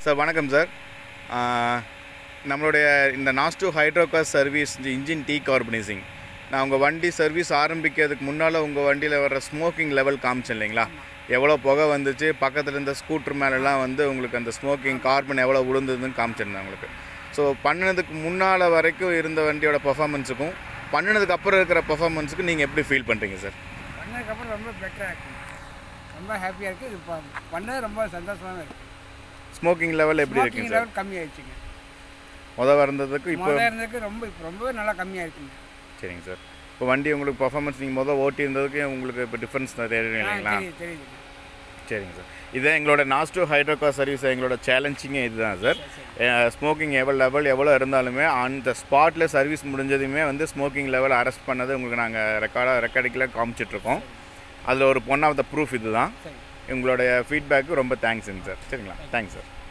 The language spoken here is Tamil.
சார் வணக்கம் சார் நம்மளுடைய இந்த நாஸ்டு ஹைட்ரோகாஸ் சர்வீஸ் இந்த இன்ஜின் டீ கார்பனைசிங் நான் உங்கள் வண்டி சர்வீஸ் ஆரம்பிக்கிறதுக்கு முன்னால் உங்கள் வண்டியில் வர்ற ஸ்மோக்கிங் லெவல் காமிச்சேன் இல்லைங்களா எவ்வளோ புகை வந்துச்சு பக்கத்தில் இருந்த ஸ்கூட்டர் மேலெலாம் வந்து உங்களுக்கு அந்த ஸ்மோக்கிங் கார்பன் எவ்வளோ விழுந்ததுன்னு காமிச்சிருந்தேன் உங்களுக்கு ஸோ பண்ணினதுக்கு முன்னால் வரைக்கும் இருந்த வண்டியோட பர்ஃபார்மன்ஸுக்கும் பண்ணினதுக்கு அப்புறம் இருக்கிற பர்ஃபார்மன்ஸுக்கு நீங்கள் எப்படி ஃபீல் பண்ணுறீங்க சார் பண்ணதுக்கப்புறம் ரொம்ப பெட்டராக இருக்குங்க ரொம்ப ஹாப்பியாக இருக்குது இது ப- பண்ணது ரொம்ப சந்தோஷமாக இருக்குது ஸ்மோக்கிங் லெவல் எப்படி ஸ்மோக்கிங் இருக்குங்க சார் லெவல் கம்மியாயிடுச்சுங்க முதல் இருந்ததுக்கு இப்போ முதல்ல இருந்ததுக்கு ரொம்ப இப்போ ரொம்பவே நல்லா கம்மியாக இருக்குங்க சரிங்க சார் இப்போ வண்டி உங்களுக்கு பர்ஃபார்மன்ஸ் நீங்கள் முதல் ஓட்டி இருந்ததுக்கு உங்களுக்கு இப்போ டிஃப்ரென்ஸ் தெரியும் ஆ, இல்லைங்களா தெரியுது தெரியுதுங்க சரிங்க சார் இதே எங்களோட நாஸ்டோ ஹைட்ரோகா சர்வீஸ் எங்களோட சேலஞ்சிங்கே இதுதான் சார் ஸ்மோக்கிங் எவ்வளோ லெவல் எவ்வளோ இருந்தாலுமே அந்த ஸ்பாட்டில் சர்வீஸ் முடிஞ்சதுமே வந்து ஸ்மோக்கிங் லெவல் அரெஸ்ட் பண்ணது உங்களுக்கு நாங்கள் ரெக்கார்டாக ரெக்கார்டிக்கில் காமிச்சிட்ருக்கோம் அதில் ஒரு ஒன் ஆஃப் த ப்ரூஃப் இதுதான் சரி உங்களுடைய ஃபீட்பேக்கு ரொம்ப தேங்க்ஸுங்க சார் சரிங்களா தேங்க்ஸ் சார்